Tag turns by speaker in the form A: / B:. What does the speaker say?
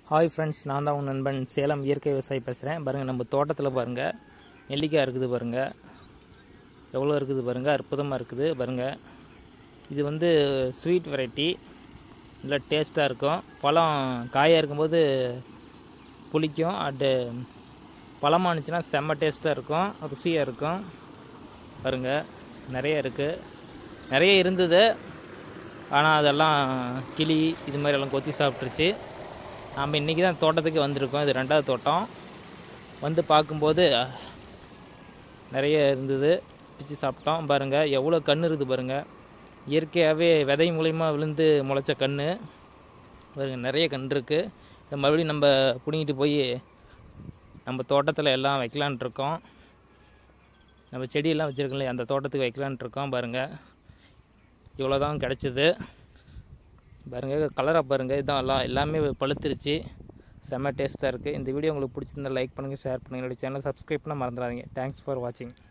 A: hi friends நான் தான் உன் நண்பன் சேலம் இயற்கை விவசாயி பேசுகிறேன் பாருங்கள் நம்ம தோட்டத்தில் பாருங்கள் நெல்லிக்காய் இருக்குது பாருங்கள் எவ்வளோ இருக்குது பாருங்கள் அற்புதமாக இருக்குது பாருங்கள் இது வந்து ஸ்வீட் வெரைட்டி நல்லா டேஸ்ட்டாக இருக்கும் பழம் காயாக இருக்கும்போது புளிக்கும் அது பழமாக இருந்துச்சுன்னா செம்ம டேஸ்ட்டாக இருக்கும் ருசியாக இருக்கும் பாருங்கள் நிறைய இருக்குது நிறைய இருந்தது ஆனால் அதெல்லாம் கிளி இது மாதிரி எல்லாம் கொத்தி சாப்பிட்ருச்சு நாம் இன்றைக்கி தான் தோட்டத்துக்கு வந்திருக்கோம் இது ரெண்டாவது தோட்டம் வந்து பார்க்கும்போது நிறைய இருந்தது பிச்சு சாப்பிட்டோம் பாருங்கள் எவ்வளோ கன்று இருக்குது பாருங்கள் இயற்கையாகவே விதை மூலயமா விழுந்து முளைச்ச கன்று பாருங்கள் நிறைய கன்று இருக்குது இதை மறுபடியும் நம்ம பிடுங்கிட்டு போய் நம்ம தோட்டத்தில் எல்லாம் வைக்கலான் இருக்கோம் நம்ம செடியெல்லாம் வச்சுருக்கோம்ல அந்த தோட்டத்துக்கு வைக்கலான் இருக்கோம் பாருங்கள் இவ்வளோ தான் கிடச்சிது பாருங்கள் கலராக பாருங்கள் இதான் எல்லாம் எல்லாமே பழுத்துருச்சு செம்ம டேஸ்ட்டாக இருக்குது இந்த வீடியோ உங்களுக்கு பிடிச்சிருந்தா லைக் பண்ணுங்கள் ஷேர் பண்ணுங்கள் என்னோட சேனலை சப்ஸ்கிரைப் பண்ண மறந்துடாதீங்க தேங்க்ஸ் ஃபார் வாட்சிங்